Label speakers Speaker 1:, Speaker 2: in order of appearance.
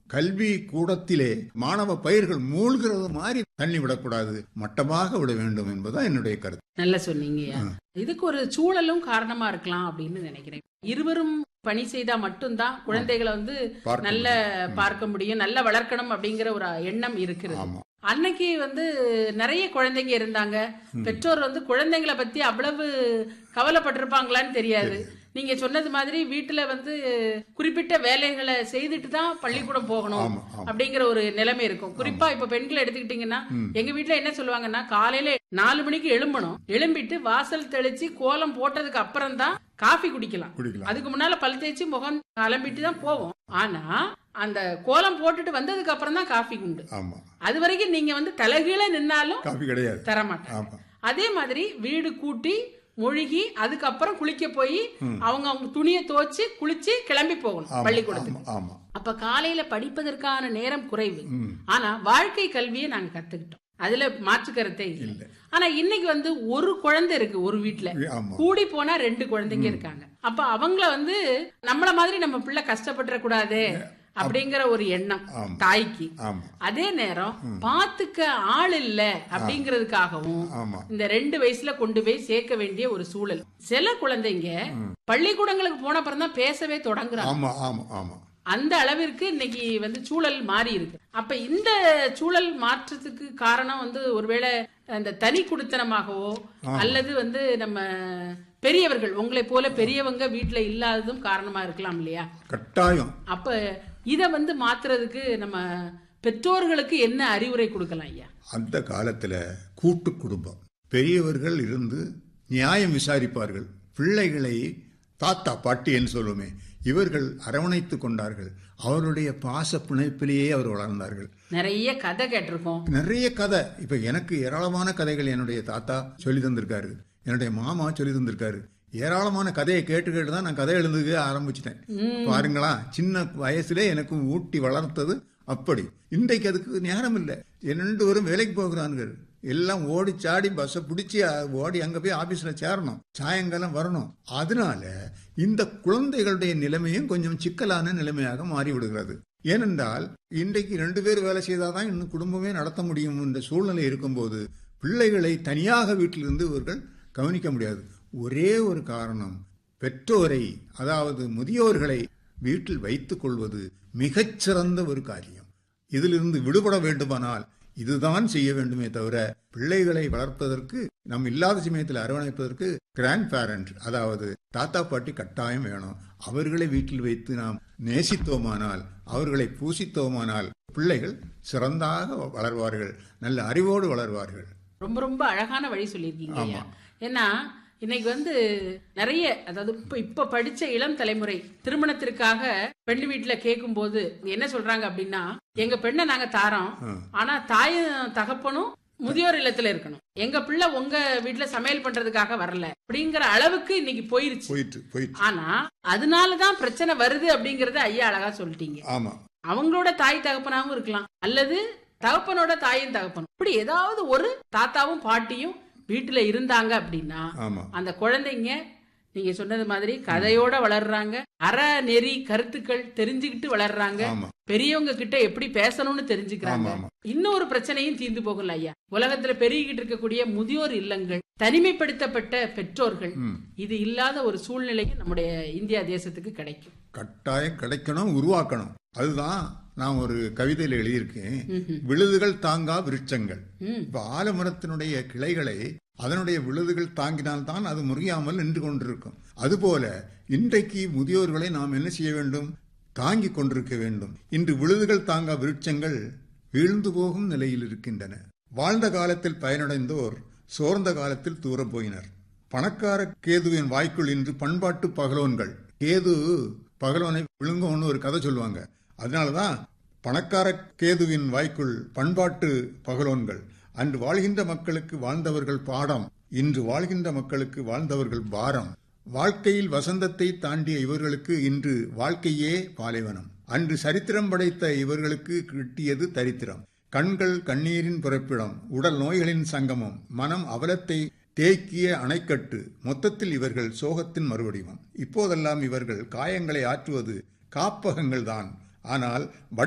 Speaker 1: கல்வி கூடத்திலே மாணவ பயிர்கள் மூழ்கிறது மாதிரி தண்ணி விடக்கூடாது மட்டமாக விட வேண்டும் என்பதுதான் என்னுடைய கருத்து
Speaker 2: நல்லா சொன்னீங்கய்யா இதுக்கு ஒரு சூழலும் காரணமா இருக்கலாம் அப்படின்னு நினைக்கிறேன் இருவரும் பணி செய்தா மட்டும்தான் குழந்தைகளை வந்து
Speaker 1: பார்க்க
Speaker 2: நல்ல பார்க்க முடியும் நல்ல வளர்க்கணும் அப்படிங்கிற ஒரு எண்ணம் இருக்கிறது
Speaker 1: ஆமா
Speaker 2: அன்னைக்கு வந்து நிறைய குழந்தைங்க இருந்தாங்க பெற்றோர் வந்து குழந்தைங்களை பத்தி அவ்வளவு கவலைப்பட்டிருப்பாங்களான்னு தெரியாது நீங்க சொன்னது மாதிரி வீட்டுல வந்து குறிப்பிட்ட வேலைகளை செய்துட்டு தான் பள்ளிக்கூடம் போகணும்
Speaker 1: ஆமா ஆமா
Speaker 2: அப்படிங்கிற ஒரு நிலைமை இருக்கும் குறிப்பா இப்ப பெண்களை எடுத்துக்கிட்டீங்கன்னா எங்க வீட்ல என்ன சொல்லுவாங்கன்னா காலையில நாலு மணிக்கு எழும்பணும் எழும்பிட்டு வாசல் தெளிச்சு கோலம் போட்டதுக்கு அப்புறம் தான் காஃபி குடிக்கலாம்
Speaker 1: குடிக்கலாம்
Speaker 2: அதுக்கு முன்னால பல் தேய்ச்சி முகம் அலம்பிட்டு தான் போவோம் ஆனா அந்த கோலம் போட்டுட்டு வந்ததுக்கு அப்புறம் தான் காஃபி உண்டு
Speaker 1: ஆமா
Speaker 2: அது வரைக்கும் நீங்க வந்து தலைகீழ நின்னாலும்
Speaker 1: காபி கிடையாது
Speaker 2: தர மாட்டாங்க
Speaker 1: ஆமா
Speaker 2: அதே மாதிரி வீடு கூட்டி மொழுகி அதுக்கப்புறம் குளிக்க போய் அவங்க அவங்க துணியை துவைச்சு குளிச்சு கிளம்பி போகணும்
Speaker 1: ஆமா
Speaker 2: பள்ளிக்கூடத்துக்கு
Speaker 1: ஆமா ஆமா
Speaker 2: அப்ப காலையில படிப்பதற்கான நேரம் குறைவு
Speaker 1: ம்.
Speaker 2: ஆனா வாழ்க்கை கல்வியை நாங்க கத்துக்கிட்டோம் அதுல மாற்று கருத்தே இல்லை
Speaker 1: இல்ல
Speaker 2: ஆனா இன்னைக்கு வந்து ஒரு குழந்தை இருக்கு ஒரு வீட்ல
Speaker 1: ஆமா
Speaker 2: கூடி போனா ரெண்டு குழந்தைங்க இருக்காங்க அப்ப அவங்கள வந்து நம்மள மாதிரி நம்ம பிள்ளை கஷ்டப்பட்டுற கூடாது அப்படிங்கிற ஒரு எண்ணம்
Speaker 1: ஆமா.
Speaker 2: தாய்க்கு
Speaker 1: ஆமா
Speaker 2: அதே நேரம் பாத்துக்க ஆள் இல்ல அப்படிங்கறதுக்காகவும்
Speaker 1: ஆமா
Speaker 2: இந்த ரெண்டு வயசுல கொண்டு போய் சேர்க்க வேண்டிய ஒரு சூழல் சில குழந்தைங்க பள்ளிக்கூடங்களுக்கு போன அப்புறம் தான் பேசவே தொடங்குறாங்க
Speaker 1: ஆமா ஆமா ஆமா
Speaker 2: அந்த அளவிற்கு இன்னைக்கு வந்து சூழல் மாறி இருக்கு அப்ப இந்த சூழல் மாற்றத்துக்கு காரணம் வந்து ஒருவேளை அந்த தனி குடித்தனமாகவோ அல்லது வந்து நம்ம பெரியவர்கள் உங்களை போல பெரியவங்க வீட்டுல இல்லாததும் காரணமா இருக்கலாம் இல்லையா
Speaker 1: கட்டாயம்
Speaker 2: அப்ப இத வந்து மாத்துறதுக்கு நம்ம பெற்றோர்களுக்கு என்ன அறிவுரை கொடுக்கலாம் ஐயா
Speaker 1: அந்த காலத்துல கூட்டு குடும்பம் பெரியவர்கள் இருந்து நியாயம் விசாரிப்பார்கள் பிள்ளைகளை தாத்தா பாட்டி என்று சொல்லுமே இவர்கள் அரவணைத்து கொண்டார்கள் அவருடைய பாச பிணைப்பிலேயே அவர் வளர்ந்தார்கள்
Speaker 2: நிறைய கதை கேட்டிருக்கோம்
Speaker 1: நிறைய கதை இப்ப எனக்கு ஏராளமான கதைகள் என்னுடைய தாத்தா சொல்லி தந்திருக்காரு என்னுடைய மாமா சொல்லி தந்திருக்காரு ஏராளமான கதையை கேட்டு கேட்டு தான் நான் கதை எழுதுக ஆரம்பிச்சிட்டேன் பாருங்களா சின்ன வயசுல எனக்கு ஊட்டி வளர்த்தது அப்படி இன்றைக்கு அதுக்கு நேரம் இல்லை ரெண்டு பேரும் வேலைக்கு போகிறார்கள் எல்லாம் ஓடி சாடி பஸ்ஸை பிடிச்சி ஓடி அங்க போய் ஆபீஸ்ல சேரணும் சாயங்காலம் வரணும் அதனால இந்த குழந்தைகளுடைய நிலைமையும் கொஞ்சம் சிக்கலான நிலைமையாக மாறி விடுகிறது ஏனென்றால் இன்றைக்கு ரெண்டு பேர் வேலை செய்தாதான் இன்னும் குடும்பமே நடத்த முடியும் என்ற சூழ்நிலை இருக்கும்போது பிள்ளைகளை தனியாக வீட்டிலிருந்து இவர்கள் கவனிக்க முடியாது ஒரே ஒரு காரணம் பெற்றோரை அதாவது முதியோர்களை வீட்டில் வைத்துக் கொள்வது மிகச்சிறந்த ஒரு காரியம் இதிலிருந்து விடுபட வேண்டுமானால் இதுதான் செய்ய வேண்டுமே தவிர பிள்ளைகளை வளர்ப்பதற்கு நம் இல்லாத சமயத்தில் அரவணைப்பதற்கு கிராண்ட் பேரண்ட் அதாவது தாத்தா பாட்டி கட்டாயம் வேணும் அவர்களை வீட்டில் வைத்து நாம் நேசித்தோமானால் அவர்களை பூசித்தோமானால் பிள்ளைகள் சிறந்தாக வளர்வார்கள் நல்ல அறிவோடு வளர்வார்கள்
Speaker 2: ரொம்ப ரொம்ப அழகான வழி சொல்லியிருக்கீங்க ஐயா ஏன்னா இன்னைக்கு வந்து நிறைய அதாவது இப்ப இப்ப படிச்ச இளம் தலைமுறை திருமணத்திற்காக பெண்ணு வீட்டுல கேட்கும் போது என்ன சொல்றாங்க அப்படின்னா எங்க பெண்ணை நாங்க தாரோம் ஆனா தாயும் தகப்பனும் முதியோர் இல்லத்துல இருக்கணும் எங்க பிள்ளை உங்க வீட்டுல சமையல் பண்றதுக்காக வரல அப்படிங்கிற அளவுக்கு இன்னைக்கு போயிருச்சு
Speaker 1: போயிட்டு போயிட்டு
Speaker 2: ஆனா அதனாலதான் பிரச்சனை வருது அப்படிங்கறத ஐயா அழகா சொல்லிட்டீங்க
Speaker 1: ஆமா
Speaker 2: அவங்களோட தாய் தகப்பனாவும் இருக்கலாம் அல்லது தகப்பனோட தாயும் தகப்பனும் இப்படி ஏதாவது ஒரு தாத்தாவும் பாட்டியும் வீட்டுல இருந்தாங்க அப்படின்னா
Speaker 1: ஆமா
Speaker 2: அந்த குழந்தைங்க நீங்க சொன்னது மாதிரி கதையோட வளர்றாங்க அற நெறி கருத்துக்கள் தெரிஞ்சுக்கிட்டு வளர்றாங்க
Speaker 1: ஆமா
Speaker 2: பெரியவங்க கிட்ட எப்படி பேசணும்னு தெரிஞ்சுக்கிறாங்க
Speaker 1: ஆமா ஆமா
Speaker 2: இன்னொரு பிரச்சனையும் தீர்ந்து போகல ஐயா உலகத்துல பெருகிட்டு இருக்கக்கூடிய முதியோர் இல்லங்கள் தனிமைப்படுத்தப்பட்ட பெற்றோர்கள்
Speaker 1: ம்.
Speaker 2: இது இல்லாத ஒரு சூழ்நிலையும் நம்முடைய இந்தியா தேசத்துக்கு கிடைக்கும்
Speaker 1: கட்டாயம் கிடைக்கணும் உருவாக்கணும் அதுதான் நான் ஒரு கவிதையில எழுதியிருக்கேன்
Speaker 2: ம்ஹும்.
Speaker 1: விழுதுகள் தாங்கா விருட்சங்கள்
Speaker 2: ம்.
Speaker 1: இப்ப ஆலமரத்தினுடைய கிளைகளை அதனுடைய விழுதுகள் தாங்கினால்தான் அது முறியாமல் நின்று கொண்டிருக்கும் அதுபோல இன்றைக்கு முதியோர்களை நாம் என்ன செய்ய வேண்டும் தாங்கிக் கொண்டிருக்க வேண்டும் இன்று விழுதுகள் தாங்கா விருட்சங்கள் வீழ்ந்து போகும் நிலையில் இருக்கின்றன வாழ்ந்த காலத்தில் பயனடைந்தோர் சோர்ந்த காலத்தில் தூரப் போயினர் பணக்கார கேதுவின் வாய்க்குள் இன்று பண்பாட்டு பகலோன்கள் கேது பகலோனை விழுங்கும்னு ஒரு கதை சொல்லுவாங்க அதனாலதான் பணக்கார கேதுவின் வாய்க்குள் பண்பாட்டு பகலோன்கள் அன்று வாழ்கின்ற மக்களுக்கு வாழ்ந்தவர்கள் பாடம் இன்று வாழ்கின்ற மக்களுக்கு வாழ்ந்தவர்கள் பாரம் வாழ்க்கையில் வசந்தத்தை தாண்டிய இவர்களுக்கு இன்று வாழ்க்கையே பாலைவனம் அன்று சரித்திரம் படைத்த இவர்களுக்கு கிட்டியது தரித்திரம் கண்கள் கண்ணீரின் பிறப்பிடம் உடல் நோய்களின் சங்கமம் மனம் அவலத்தை தேக்கிய அணைக்கட்டு மொத்தத்தில் இவர்கள் சோகத்தின் மறுவடிவம் இப்போதெல்லாம் இவர்கள் காயங்களை ஆற்றுவது காப்பகங்கள்தான் ஆனால்